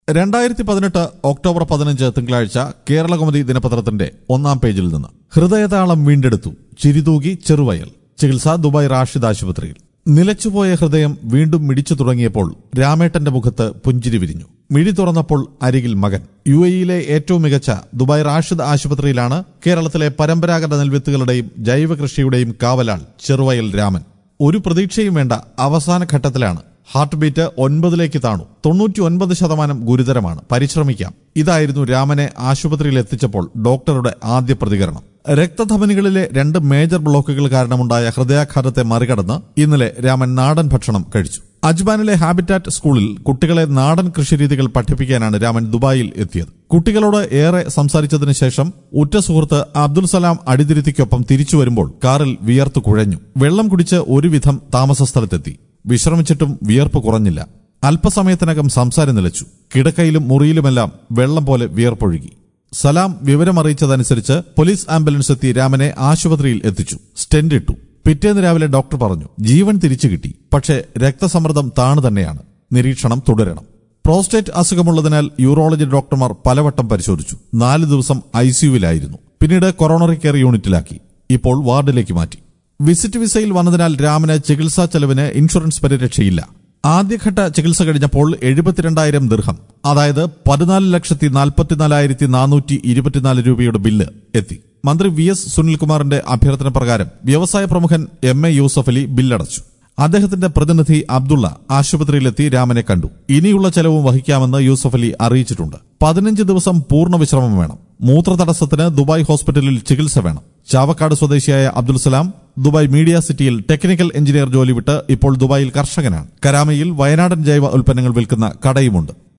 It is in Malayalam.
രണ്ടായിരത്തി പതിനെട്ട് ഒക്ടോബർ പതിനഞ്ച് തിങ്കളാഴ്ച കേരളകൗമുദി ദിനപത്രത്തിന്റെ ഒന്നാം പേജിൽ നിന്ന് ഹൃദയതാളം വീണ്ടെടുത്തു ചിരിതൂകി ചെറുവയൽ ചികിത്സ ദുബായ് റാഷിദ് ആശുപത്രിയിൽ നിലച്ചുപോയ ഹൃദയം വീണ്ടും മിടിച്ചു തുടങ്ങിയപ്പോൾ രാമേട്ടന്റെ മുഖത്ത് പുഞ്ചിരി വിരിഞ്ഞു മിഴി തുറന്നപ്പോൾ അരികിൽ മകൻ യു എയിലെ ഏറ്റവും മികച്ച ദുബായ് റാഷിദ് ആശുപത്രിയിലാണ് കേരളത്തിലെ പരമ്പരാഗത നെൽവിത്തുകളുടെയും ജൈവ കൃഷിയുടെയും കാവലാൾ ചെറുവയൽ രാമൻ ഒരു പ്രതീക്ഷയും വേണ്ട അവസാന ഘട്ടത്തിലാണ് ഹാർട്ട് ബീറ്റ് ഒൻപതിലേക്ക് താണു തൊണ്ണൂറ്റി ഒൻപത് ശതമാനം ഗുരുതരമാണ് പരിശ്രമിക്കാം ഇതായിരുന്നു രാമനെ ആശുപത്രിയിൽ എത്തിച്ചപ്പോൾ ഡോക്ടറുടെ ആദ്യ പ്രതികരണം രക്തധമനികളിലെ രണ്ട് മേജർ ബ്ലോക്കുകൾ കാരണമുണ്ടായ ഹൃദയാഘാതത്തെ മറികടന്ന് ഇന്നലെ രാമൻ നാടൻ ഭക്ഷണം കഴിച്ചു അജ്മാനിലെ ഹാബിറ്റാറ്റ് സ്കൂളിൽ കുട്ടികളെ നാടൻ കൃഷിരീതികൾ പഠിപ്പിക്കാനാണ് രാമൻ ദുബായിൽ എത്തിയത് കുട്ടികളോട് ഏറെ സംസാരിച്ചതിനു ശേഷം ഉറ്റ സുഹൃത്ത് അബ്ദുൽ സലാം അടിതിരുത്തിക്കൊപ്പം തിരിച്ചു വരുമ്പോൾ കാറിൽ വിയർത്തു കുഴഞ്ഞു വെള്ളം കുടിച്ച് ഒരുവിധം താമസ സ്ഥലത്തെത്തി വിശ്രമിച്ചിട്ടും വിയർപ്പ് കുറഞ്ഞില്ല അല്പസമയത്തിനകം സംസാരം നിലച്ചു കിടക്കയിലും മുറിയിലുമെല്ലാം വെള്ളം പോലെ വിയർപ്പൊഴുകി സലാം വിവരമറിയിച്ചതനുസരിച്ച് പോലീസ് ആംബുലൻസ് എത്തി രാമനെ ആശുപത്രിയിൽ എത്തിച്ചു സ്റ്റെന്റ് ഇട്ടു പിറ്റേന്ന് രാവിലെ ഡോക്ടർ പറഞ്ഞു ജീവൻ തിരിച്ചു കിട്ടി പക്ഷേ രക്തസമ്മർദ്ദം താണു തന്നെയാണ് നിരീക്ഷണം തുടരണം പ്രോസ്റ്റേറ്റ് അസുഖമുള്ളതിനാൽ യൂറോളജി ഡോക്ടർമാർ പലവട്ടം പരിശോധിച്ചു നാല് ദിവസം ഐസിയുവിലായിരുന്നു പിന്നീട് കൊറോണറി കെയർ യൂണിറ്റിലാക്കി ഇപ്പോൾ വാർഡിലേക്ക് മാറ്റി വിസിറ്റ് വിസയിൽ വന്നതിനാൽ രാമന് ചികിത്സാ ചെലവിന് ഇൻഷുറൻസ് പരിരക്ഷയില്ല ആദ്യഘട്ട ചികിത്സ കഴിഞ്ഞപ്പോൾ എഴുപത്തിരണ്ടായിരം ദീർഘം അതായത് പതിനാല് ലക്ഷത്തി നാൽപ്പത്തിനാലായിരത്തി നാനൂറ്റി ഇരുപത്തിനാല് രൂപയുടെ ബില്ല് എത്തി മന്ത്രി വി എസ് സുനിൽകുമാറിന്റെ അഭ്യർത്ഥന പ്രകാരം വ്യവസായ പ്രമുഖൻ എം എ യൂസഫ് അലി ബില്ലടച്ചു അദ്ദേഹത്തിന്റെ പ്രതിനിധി അബ്ദുള്ള ആശുപത്രിയിലെത്തി രാമനെ കണ്ടു ഇനിയുള്ള ചെലവും വഹിക്കാമെന്ന് യൂസഫ് അലി അറിയിച്ചിട്ടുണ്ട് പതിനഞ്ച് ദിവസം പൂർണ്ണ വിശ്രമം വേണം മൂത്രതടസ്സത്തിന് ദുബായ് ഹോസ്പിറ്റലിൽ ചികിത്സ വേണം ചാവക്കാട് സ്വദേശിയായ അബ്ദുൽ സലാം ദുബായ് മീഡിയ സിറ്റിയിൽ ടെക്നിക്കൽ എഞ്ചിനീയർ ജോലി വിട്ട് ഇപ്പോൾ ദുബായിൽ കർഷകനാണ് കരാമയിൽ വയനാടൻ ജൈവ ഉൽപ്പന്നങ്ങൾ വിൽക്കുന്ന കടയുമുണ്ട്